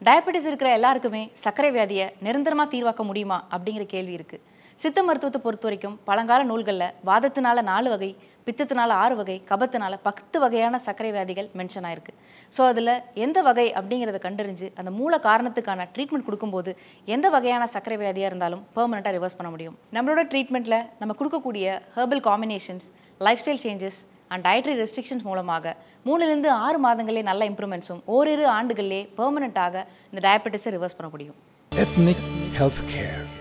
Diabetes இருக்கிற எல்லாருக்குமே சர்க்கரை வியாதியை நிரந்தரமாக தீர்வாக்க முடியுமா அப்படிங்கிற கேள்வி இருக்குது சித்த மருத்துவத்தை பொறுத்த வரைக்கும் பழங்கால நூல்களில் வாதத்தினால நாலு வகை பித்தத்தினால ஆறு வகை கபத்தினால பத்து வகையான சர்க்கரை வியாதிகள் மென்ஷன் ஆயிருக்கு ஸோ அதில் எந்த வகை அப்படிங்கிறத கண்டறிஞ்சு அந்த மூல காரணத்துக்கான ட்ரீட்மெண்ட் கொடுக்கும்போது எந்த வகையான சர்க்கரை வியாதியாக இருந்தாலும் பெர்மனெண்ட்டாக ரிவர்ஸ் பண்ண முடியும் நம்மளோட ட்ரீட்மெண்ட்டில் நம்ம கொடுக்கக்கூடிய herbal combinations lifestyle changes and dietary restrictions மூலமாக மூணுலேருந்து ஆறு மாதங்களே நல்ல இம்ப்ரூவ்மெண்ட்ஸும் ஓரிரு ஆண்டுகளிலே பெர்மனெண்ட்டாக இந்த டயபெட்டிஸை ரிவர்ஸ் பண்ண முடியும் Ethnic Healthcare.